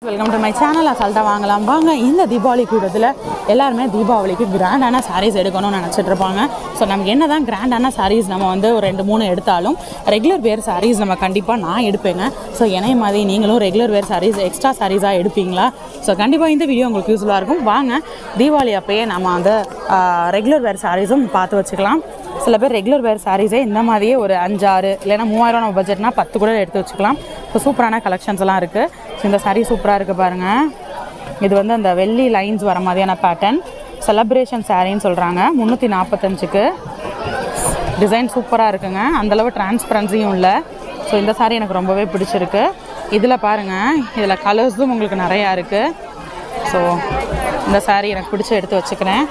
welcome to my channel அசால்ட்டாக வாங்கலாம் வாங்க இந்த தீபாவளி கூட்டத்தில் எல்லாருமே தீபாவளிக்கு கிராண்டான சாரீஸ் எடுக்கணும்னு நினச்சிட்டு இருப்பாங்க ஸோ நமக்கு என்ன தான் கிராண்டான சாரீஸ் நம்ம வந்து ஒரு ரெண்டு மூணு எடுத்தாலும் ரெகுலர் வேர் சாரீஸ் நம்ம கண்டிப்பாக நான் எடுப்பேங்க ஸோ என்னைய மாதிரி நீங்களும் ரெகுலர் வேர் சாரீஸ் எக்ஸ்ட்ரா சாரீஸாக எடுப்பீங்களா ஸோ கண்டிப்பாக இந்த வீடியோ உங்களுக்கு யூஸ்ஃபுல்லாக இருக்கும் வாங்க தீபாவளி அப்பயே நம்ம அந்த ரெகுலர் வேர் சாரீஸும் பார்த்து வச்சுக்கலாம் சில பேர் ரெகுலர் வேர் சாரீஸே இந்த மாதிரியே ஒரு அஞ்சாறு இல்லைன்னா மூவாயிரம் நம்ம பட்ஜெட்னா பத்து கூட எடுத்து வச்சுக்கலாம் ஸோ சூப்பரான கலெக்ஷன்ஸ் எல்லாம் இருக்குது ஸோ இந்த saree சூப்பராக இருக்குது பாருங்கள் இது வந்து அந்த வெள்ளி லைன்ஸ் வர மாதிரியான பேட்டர்ன் செலப்ரேஷன் சாரின்னு சொல்கிறாங்க முந்நூற்றி நாற்பத்தஞ்சுக்கு டிசைன் சூப்பராக இருக்குங்க அந்தளவு டிரான்ஸ்பரன்சியும் இல்லை ஸோ இந்த saree எனக்கு ரொம்பவே பிடிச்சிருக்கு இதில் பாருங்கள் இதில் கலர்ஸும் உங்களுக்கு நிறையா இருக்குது ஸோ இந்த saree எனக்கு பிடிச்சி எடுத்து வச்சுக்கிறேன்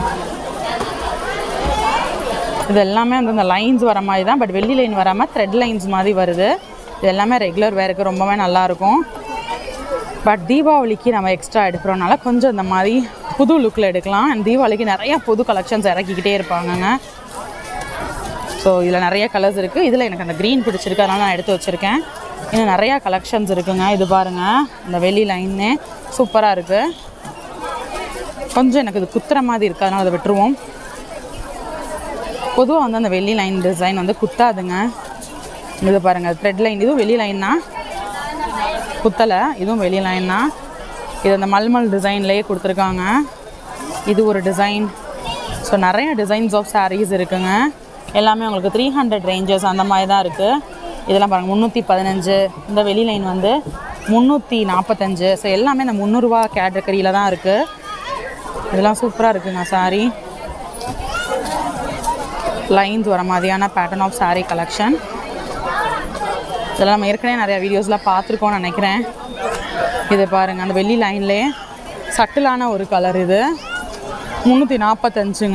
இது எல்லாமே வந்து இந்த லைன்ஸ் வர மாதிரி தான் பட் வெள்ளி லைன் வராமல் த்ரெட் லைன்ஸ் மாதிரி வருது இது எல்லாமே ரெகுலர் வேருக்கு ரொம்பவே நல்லாயிருக்கும் பட் தீபாவளிக்கு நம்ம எக்ஸ்ட்ரா எடுக்கிறோம்னால கொஞ்சம் இந்த மாதிரி புது லுக்கில் எடுக்கலாம் அண்ட் தீபாவளிக்கு நிறையா புது கலெக்ஷன்ஸ் இறக்கிக்கிட்டே இருப்பாங்கங்க ஸோ இதில் நிறைய கலர்ஸ் இருக்குது இதில் எனக்கு அந்த க்ரீன் பிடிச்சிருக்கு அதனால் நான் எடுத்து வச்சுருக்கேன் இன்னும் நிறையா கலெக்ஷன்ஸ் இருக்குங்க இது பாருங்கள் இந்த வெள்ளி லைன்னு சூப்பராக இருக்குது கொஞ்சம் எனக்கு இது குத்துற மாதிரி இருக்குது அதனால் அதை விட்டுருவோம் பொதுவாக வந்து அந்த வெள்ளி லைன் டிசைன் வந்து குத்தாதுங்க இது பாருங்கள் த்ரெட் லைன் இதுவும் வெளி லைன்னா குத்தலை இதுவும் வெளி லைன் தான் இது அந்த மல்மல் டிசைன்லேயே கொடுத்துருக்காங்க இது ஒரு டிசைன் ஸோ நிறைய டிசைன்ஸ் ஆஃப் சாரீஸ் இருக்குங்க எல்லாமே உங்களுக்கு த்ரீ ஹண்ட்ரட் ரேஞ்சஸ் அந்த மாதிரி தான் இருக்குது இதெல்லாம் பாருங்கள் முந்நூற்றி பதினஞ்சு இந்த வெளி லைன் வந்து முந்நூற்றி நாற்பத்தஞ்சு ஸோ எல்லாமே இந்த முந்நூறுரூவா கேட்டகரியில் தான் இருக்குது இதெல்லாம் சூப்பராக இருக்குங்க சாரீ லைன்ஸ் வர மாதிரியான பேட்டர்ன் ஆஃப் saree கலெக்ஷன் இதெல்லாம் நம்ம ஏற்கனவே நிறையா வீடியோஸில் பார்த்துருக்கோம்னு நினைக்கிறேன் இது பாருங்கள் அந்த வெள்ளி லைன்லேயே சட்டிலான ஒரு கலர் இது முந்நூற்றி நாற்பத்தஞ்சுங்க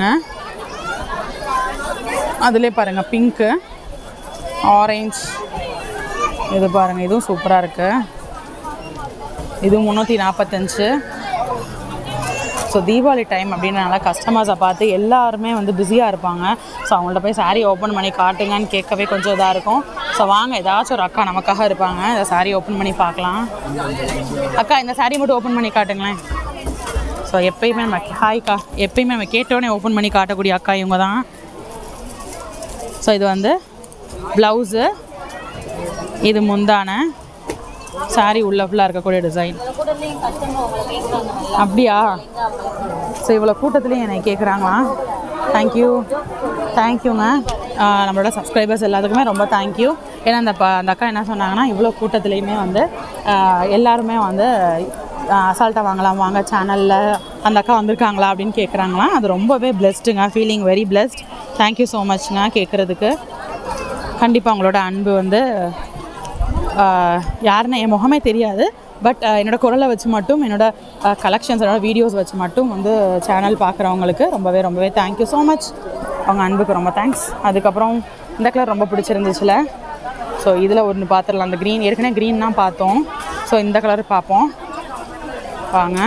அதிலே பாருங்கள் பிங்க்கு ஆரஞ்ச் இது பாருங்கள் இதுவும் சூப்பராக இருக்குது இதுவும் முந்நூற்றி நாற்பத்தஞ்சு ஸோ தீபாவளி டைம் அப்படின்றனால கஸ்டமர்ஸை பார்த்து எல்லாருமே வந்து பிஸியாக இருப்பாங்க ஸோ அவங்கள்ட்ட போய் saree ஓப்பன் பண்ணி காட்டுங்கன்னு கேட்கவே கொஞ்சம் இதாக இருக்கும் ஸோ வாங்க ஏதாச்சும் ஒரு அக்கா நமக்காக இருப்பாங்க இந்த saree ஓப்பன் பண்ணி பார்க்கலாம் அக்கா இந்த saree மட்டும் ஓப்பன் பண்ணி காட்டுங்களேன் ஸோ எப்பயுமே நம்ம ஹாய்க்கா எப்பயுமே நம்ம கேட்டோடனே ஓப்பன் பண்ணி காட்டக்கூடிய அக்கா இவங்க தான் ஸோ இது வந்து ப்ளவுஸு இது முந்தான saree உள்ள ஃபுல்லாக இருக்கக்கூடிய டிசைன் அப்படியா ஸோ இவ்வளோ கூட்டத்துலேயும் என்னை கேட்குறாங்களா தேங்க்யூ தேங்க்யூங்க நம்மளோட சப்ஸ்கிரைபர்ஸ் எல்லாத்துக்குமே ரொம்ப தேங்க்யூ ஏன்னா அந்த ப அந்த அக்கா என்ன சொன்னாங்கன்னா இவ்வளோ கூட்டத்துலேயுமே வந்து ஆஹ், எல்லாருமே வந்து அசால்ட்டாக வாங்கலாம் வாங்க சேனலில் அந்த அக்கா வந்திருக்காங்களா அப்படின்னு கேட்குறாங்களாம் அது ரொம்பவே பிளெஸ்டுங்க feeling very blessed thank you so மச்ங்க கேட்குறதுக்கு கண்டிப்பாக உங்களோட அன்பு வந்து ஆஹ் யாருன்னு என் முகமே தெரியாது பட் என்னோட குரலை வச்சு மட்டும் என்னோட கலெக்ஷன்ஸ் என்னோட வீடியோஸ் வச்சு மட்டும் வந்து சேனல் பார்க்குறவங்களுக்கு ரொம்பவே ரொம்பவே தேங்க்யூ ஸோ மச் அவங்க அன்புக்கு ரொம்ப தேங்க்ஸ் அதுக்கப்புறம் இந்த கலர் ரொம்ப பிடிச்சிருந்துச்சுல ஸோ இதில் ஒன்று பார்த்துடலாம் அந்த க்ரீன் ஏற்கனவே க்ரீன் தான் பார்த்தோம் ஸோ இந்த கலர் பார்ப்போம் வாங்க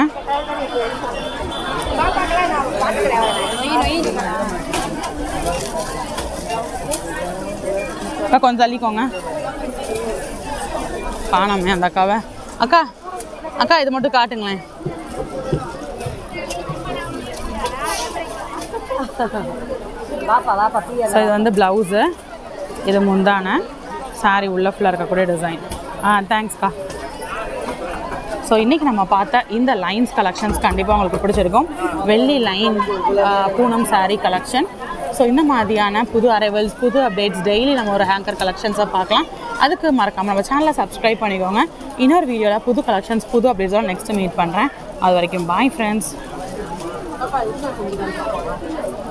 அக்கா கொஞ்சம் தள்ளிக்கோங்க காணாமே அந்த அக்காவை அக்கா அக்கா இது மட்டும் காட்டுங்களேன் ஸோ இது வந்து ப்ளவுஸு இது முந்தான saree உள்ள ஃபுல்லாக இருக்கக்கூடிய டிசைன் ஆ தேங்க்ஸ்க்கா ஸோ இன்றைக்கி நம்ம பார்த்த இந்த லைன்ஸ் கலெக்ஷன்ஸ் கண்டிப்பாக உங்களுக்கு பிடிச்சிருக்கும் வெள்ளி line Poonam saree collection so இந்த மாதிரியான புது அரைவல்ஸ் புது அப்டேட்ஸ் டெய்லி நம்ம ஒரு ஹேங்கர் கலெக்ஷன்ஸை பார்க்கலாம் அதுக்கு மறக்காமல் நம்ம சேனலை சப்ஸ்கிரைப் பண்ணிக்கோங்க இன்னொரு வீடியோவில் புது கலெக்ஷன்ஸ் புது அப்டேட்ஸோட நெக்ஸ்ட் மீட் பண்ணுறேன் அது வரைக்கும் பாய் ஃப்ரெண்ட்ஸ்